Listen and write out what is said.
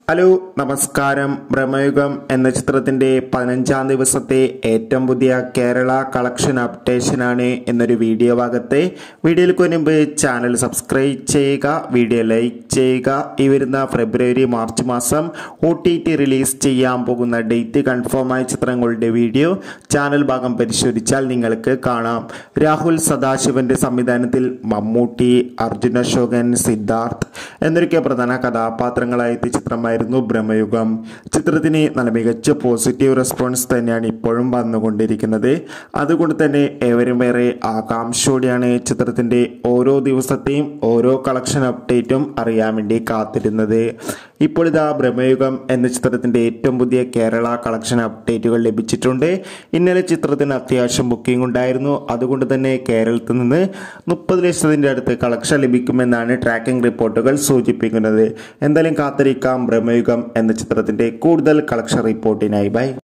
hello നമസ്കാരം ബ്രഹ്മയുഗം എന്ന ചിത്രത്തിന്റെ പതിനഞ്ചാം ദിവസത്തെ ഏറ്റവും പുതിയ കേരള കളക്ഷൻ അപ്ഡേഷനാണ് എന്നൊരു വീഡിയോ ഭാഗത്തെ വീഡിയോയിലേക്ക് മുൻപ് ചാനൽ സബ്സ്ക്രൈബ് ചെയ്യുക വീഡിയോ ലൈക്ക് ചെയ്യുക ഈ വരുന്ന ഫെബ്രുവരി മാർച്ച് മാസം ഒ ടി ടി റിലീസ് ചെയ്യാൻ പോകുന്ന ഡേറ്റ് കൺഫേം ആയ ചിത്രങ്ങളുടെ വീഡിയോ ചാനൽ ഭാഗം പരിശോധിച്ചാൽ നിങ്ങൾക്ക് കാണാം രാഹുൽ സദാശിവന്റെ സംവിധാനത്തിൽ മമ്മൂട്ടി അർജുന അശോകൻ സിദ്ധാർത്ഥ് എന്നൊക്കെ പ്രധാന കഥാപാത്രങ്ങളായ എത്തിയ ചിത്രമായിരുന്നു ബ്രഹ്മയുഗം ചിത്രത്തിന് നല്ല മികച്ച പോസിറ്റീവ് റെസ്പോൺസ് തന്നെയാണ് ഇപ്പോഴും വന്നുകൊണ്ടിരിക്കുന്നത് അതുകൊണ്ട് തന്നെ ഏവരും ഏറെ ആകാംക്ഷയോടെയാണ് ചിത്രത്തിന്റെ ഓരോ ദിവസത്തെയും ഓരോ കളക്ഷൻ അപ്ഡേറ്റും അറിയാൻ വേണ്ടി കാത്തിരുന്നത് ഇപ്പോൾ ഇതാ ബ്രഹ്മയുഗം എന്ന ചിത്രത്തിന്റെ ഏറ്റവും പുതിയ കേരള കളക്ഷൻ അപ്ഡേറ്റുകൾ ലഭിച്ചിട്ടുണ്ട് ഇന്നലെ ചിത്രത്തിന് അത്യാവശ്യം ബുക്കിംഗ് ഉണ്ടായിരുന്നു അതുകൊണ്ട് തന്നെ കേരളത്തിൽ നിന്ന് മുപ്പത് ലക്ഷത്തിന്റെ അടുത്ത് കളക്ഷൻ ലഭിക്കുമെന്നാണ് ട്രാക്കിംഗ് റിപ്പോർട്ടുകൾ സൂചിപ്പിക്കുന്നത് എന്തായാലും കാത്തിരിക്കാം ബ്രഹ്മയുഗം എന്ന ചിത്രത്തിന്റെ കൂടുതൽ കളക്ഷൻ റിപ്പോർട്ടിനായി ബൈ